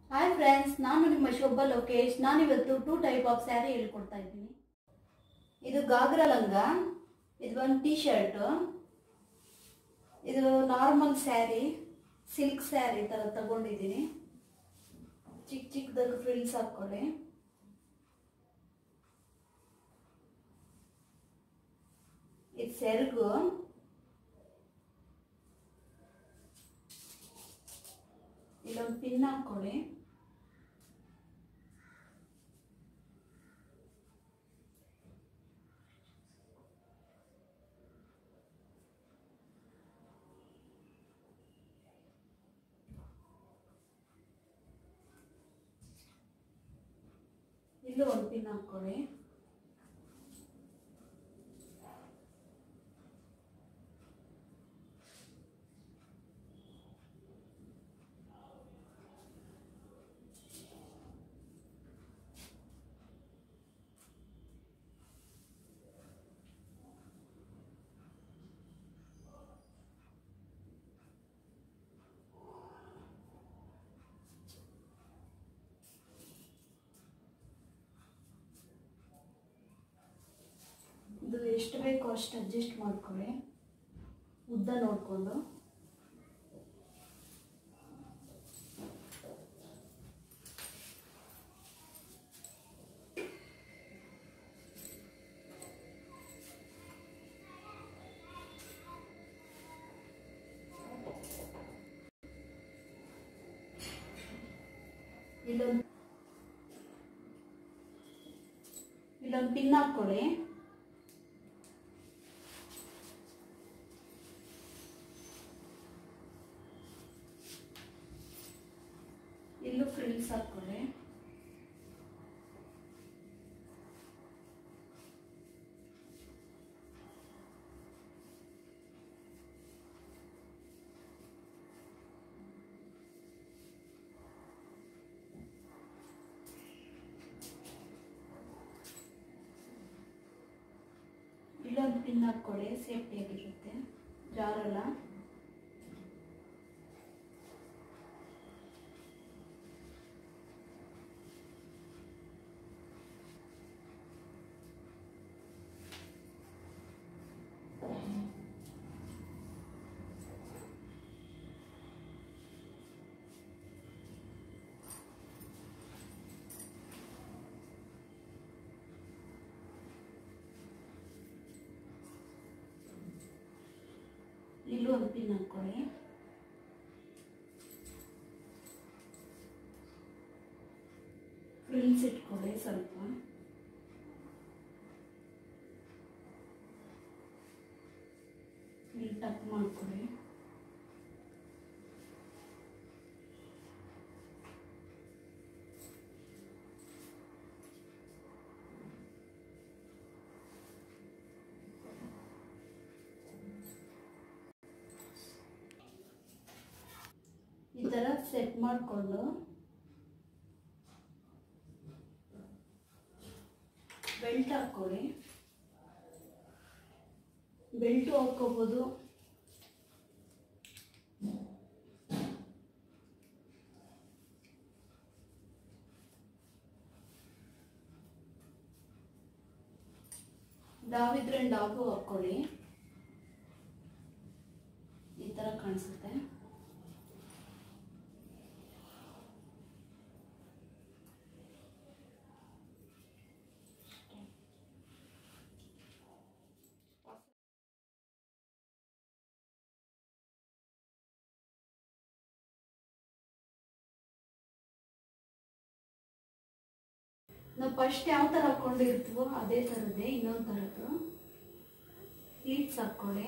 hi friends ನಾನು ನಿಮ್ಮ ಶೋಭಾ ಲೋಕೇಶ್ ನಾನಿವತ್ತು ಟೂ ಟೈಪ್ ಆಫ್ ಸ್ಯಾರಿ ಹೇಳ್ಕೊಡ್ತಾ ಇದ್ದೀನಿ ಇದು ಗಾಗ್ರಾ ಲಂಗ ಇದು ಒಂದು ಟೀ ಶರ್ಟು ಇದು ನಾರ್ಮಲ್ ಸ್ಯಾರಿ ಸಿಲ್ಕ್ ಸ್ಯಾರಿ ಥರ ತಗೊಂಡಿದ್ದೀನಿ ಚಿಕ್ಕ ಚಿಕ್ಕದಾಗಿ ಫ್ರಿಲ್ಸ್ ಹಾಕ್ಕೊಳ್ಳಿ ಇದು ಸೆರಗು ಇಲ್ಲೊಂದು ಪಿನ್ ಹಾಕ್ಕೊಳ್ಳಿ ಇಲ್ಲೂ ಒಂದು ಪಿನ್ ಹಾಕ್ಕೊಳ್ಳಿ ಇದು ಎಷ್ಟು ಬೇಕೋ ಅಷ್ಟು ಅಡ್ಜಸ್ಟ್ ಮಾಡ್ಕೊಳ್ಳಿ ಉದ್ದ ನೋಡಿಕೊಂಡು ಇಲ್ಲೊಂದು ಇಲ್ಲೊಂದು ಪಿನ್ ಹಾಕ್ಕೊಳ್ಳಿ ಇಲ್ಲೂ ಫ್ರಿಲ್ಸ್ ಹಾಕ್ಕೊಳ್ಳಿ ಇಲ್ಲೊಂದು ಪಿನ್ ಹಾಕ್ಕೊಳ್ಳಿ ಸೇಫ್ಟಿಯಾಗಿರುತ್ತೆ ಜಾರಲ್ಲ ಇಲ್ಲೂ ಒಂದು ಪಿನ್ ಹಾಕ್ಕೊಳ್ಳಿ ಫ್ರಿಲ್ಸ್ ಇಟ್ಕೊಳ್ಳಿ ಸ್ವಲ್ಪ ಇಲ್ಲಿ ಟಕ್ ಮಾಡ್ಕೊಳ್ಳಿ ಈ ಥರ ಸೆಟ್ ಮಾಡಿಕೊಂಡು ಬೆಲ್ಟ್ ಹಾಕ್ಕೊಳ್ಳಿ ಬೆಲ್ಟು ಹಾಕ್ಕೋಬೋದು ಡಾವಿದ್ರೆ ಡಾಬು ಹಾಕ್ಕೊಳ್ಳಿ ಈ ಥರ ಕಾಣಿಸುತ್ತೆ ನಾವು ಫಸ್ಟ್ ಯಾವ ಥರ ಹಾಕ್ಕೊಂಡಿರ್ತೀವೋ ಅದೇ ಥರದ್ದೇ ಇನ್ನೊಂದು ಥರದ್ದು ಪ್ಲೀಟ್ಸ್ ಹಾಕ್ಕೊಳ್ಳಿ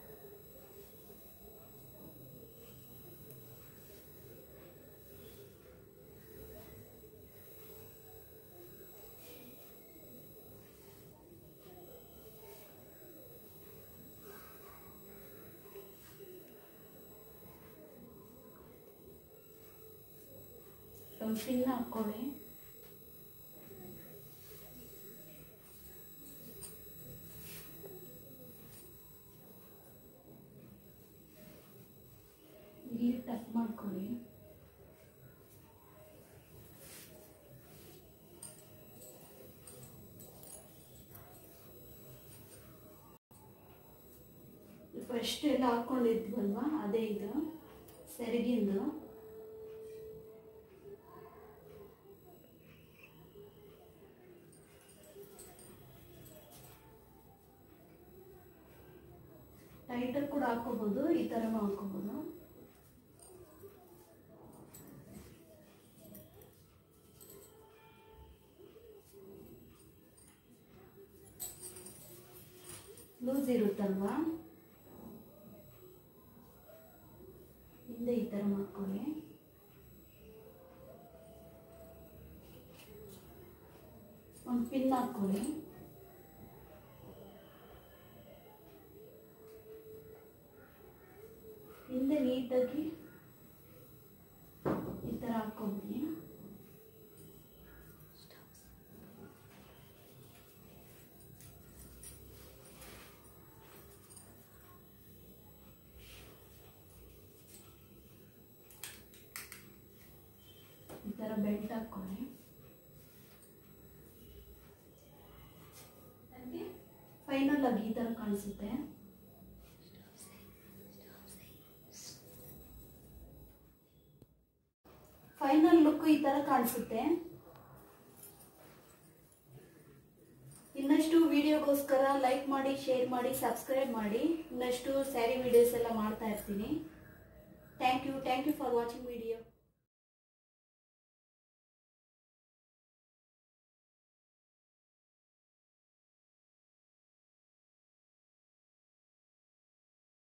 ಒಂದು ಪಿನ್ ಹಾಕ್ಕೊಳ್ಳಿ ಇಲ್ಲಿ ಟಕ್ ಮಾಡ್ಕೊಳ್ಳಿ ಫಸ್ಟ್ ಎಲ್ಲ ಹಾಕ್ಕೊಂಡಿದ್ವಲ್ವಾ ಅದೇ ಇದು ಸೆರಗಿಂದು ಟೈಟರ್ ಕೂಡ ಹಾಕೋಬಹುದು ಈ ಥರನೂ ಹಾಕೋಬಹುದು ಲೂಸ್ ಇರುತ್ತಲ್ವಾ ಹಿಂದೆ ಈ ಥರ ಮಾಡ್ಕೊಳ್ಳಿ ಒಂದು ಪಿನ್ ಹಾಕ್ಕೊಳ್ಳಿ ಹಿಂದೆ ನೀಟಾಗಿ ಈ ಥರ ಹಾಕ್ಕೊಂಬಿಡಿ ಈ ಥರ ಬೆಲ್ಟ್ ಹಾಕ್ಕೊಳ್ಳಿ ನನಗೆ ಫೈನಲ್ ಆಗಿ ಈ ಥರ ಕಾಣಿಸುತ್ತೆ ಫೈನಲ್ ಲುಕ್ ಈ ಥರ ಕಾಣಿಸುತ್ತೆ ಇನ್ನಷ್ಟು ವಿಡಿಯೋಗೋಸ್ಕರ ಲೈಕ್ ಮಾಡಿ ಶೇರ್ ಮಾಡಿ ಸಬ್ಸ್ಕ್ರೈಬ್ ಮಾಡಿ ಇನ್ನಷ್ಟು ಸ್ಯಾರಿ ವಿಡಿಯೋಸ್ ಎಲ್ಲ ಮಾಡ್ತಾ ಇರ್ತೀನಿ thank you thank you for watching video